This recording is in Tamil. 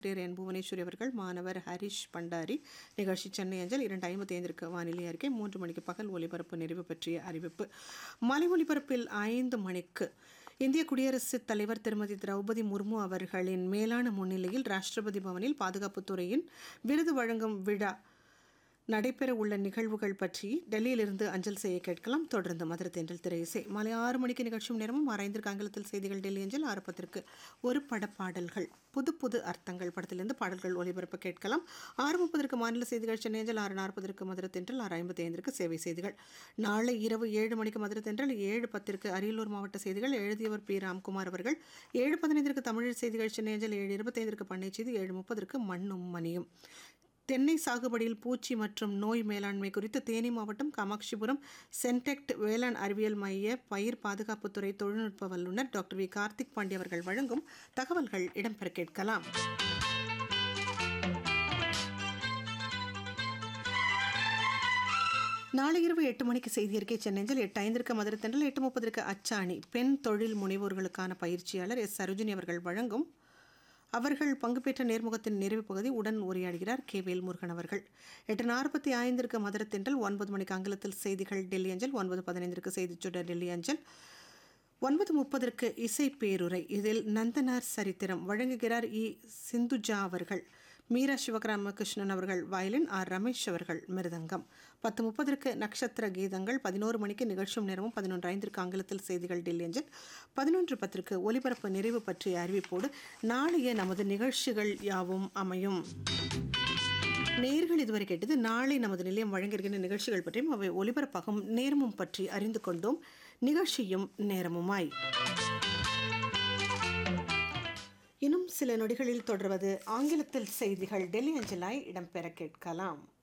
என் புவனேஸ்வரி அவர்கள் மாணவர் ஹரிஷ் பண்டாரி நிகழ்ச்சி சென்னை அஞ்சல் இரண்டு ஐம்பத்தி ஐந்திற்கு வானிலை அறிக்கை மூன்று மணிக்கு பகல் ஒலிபரப்பு நிறைவு பற்றிய அறிவிப்பு மலை ஒலிபரப்பில் ஐந்து மணிக்கு இந்திய குடியரசுத் தலைவர் திருமதி திரௌபதி முர்மு அவர்களின் மேலான முன்னிலையில் ராஷ்டிரபதி பவனில் பாதுகாப்புத்துறையின் விருது வழங்கும் விழா நடைபெற உள்ள நிகழ்வுகள் பற்றி டெல்லியிலிருந்து அஞ்சல் செய்ய கேட்கலாம் தொடர்ந்து மதுரை தென்றல் திரையிசை மாலை ஆறு மணிக்கு நிகழ்ச்சியும் நேரமும் மறைந்திருக்கு ஆங்கிலத்தில் செய்திகள் டெல்லி அஞ்சல் ஆறு பத்திற்கு ஒரு படப்பாடல்கள் புது புது அர்த்தங்கள் படத்திலிருந்து பாடல்கள் ஒலிபரப்பு கேட்கலாம் ஆறு முப்பதற்கு மாநில செய்திகள் சென்னை அஞ்சல் ஆறு நாற்பதற்கு மதுரை தென்றல் ஆறு ஐம்பத்தி ஐந்திற்கு சேவை செய்திகள் நாளை இரவு ஏழு மணிக்கு மதுரை தென்றல் ஏழு பத்திற்கு அரியலூர் மாவட்ட செய்திகள் எழுதியவர் பி ராம்குமார் அவர்கள் ஏழு பதினைந்திற்கு தமிழ் செய்திகள் சென்னை அஞ்சல் ஏழு இருபத்தைந்திற்கு பண்ணை செய்தி ஏழு முப்பதற்கு மண்ணும் மணியும் தென்னை சாகுபடியில் பூச்சி மற்றும் நோய் மேலாண்மை குறித்து தேனி மாவட்டம் காமாட்சிபுரம் சென்டெக்ட் வேளாண் அறிவியல் மைய பயிர் பாதுகாப்புத்துறை தொழில்நுட்ப வல்லுநர் டாக்டர் வி கார்த்திக் பாண்டி அவர்கள் வழங்கும் தகவல்கள் இடம்பெற கேட்கலாம் நாளை இரவு எட்டு மணிக்கு செய்தி அறிக்கை சென்னையில் எட்டு ஐந்திற்கு மதுரை தென்றல் எட்டு முப்பதற்கு அச்சாணி பெண் தொழில் முனைவோர்களுக்கான பயிற்சியாளர் எஸ் சரோஜினி அவர்கள் வழங்கும் அவர்கள் பங்கு பெற்ற நேர்முகத்தின் நிறைவு பகுதி உடன் உரையாடுகிறார் கே வேல்முருகன் அவர்கள் எட்டு நாற்பத்தி ஐந்திற்கு மதுரை தென்றல் ஒன்பது மணிக்கு ஆங்கிலத்தில் செய்திகள் டெல்லி அஞ்சல் ஒன்பது பதினைந்திற்கு செய்திச் சுடர் டெல்லி அஞ்சல் ஒன்பது முப்பதற்கு இசை பேருரை இதில் நந்தனார் சரித்திரம் வழங்குகிறார் இ சிந்துஜா அவர்கள் மீரா சிவகிராமகிருஷ்ணன் அவர்கள் வயலின் ஆர் ரமேஷ் அவர்கள் மிருதங்கம் பத்து முப்பதற்கு நட்சத்திர கீதங்கள் பதினோரு மணிக்கு நிகழ்ச்சியும் நேரமும் பதினொன்று ஐந்திற்கு ஆங்கிலத்தில் செய்திகள் டெல்லி அஞ்சல் பதினொன்று பத்திற்கு ஒலிபரப்பு நிறைவு பற்றிய அறிவிப்போடு நாளைய நமது நிகழ்ச்சிகள் யாவும் அமையும் நேர்கள் இதுவரை கேட்டது நாளை நமது நிலையம் வழங்கியிருக்கின்ற நிகழ்ச்சிகள் பற்றியும் அவை ஒலிபரப்பாகும் நேரமும் பற்றி அறிந்து கொண்டோம் நிகழ்ச்சியும் நேரமுமாய் இன்னும் சில நொடிகளில் தொடர்வது ஆங்கிலத்தில் செய்திகள் டெல்லி அஞ்சலாய் இடம்பெற கேட்கலாம்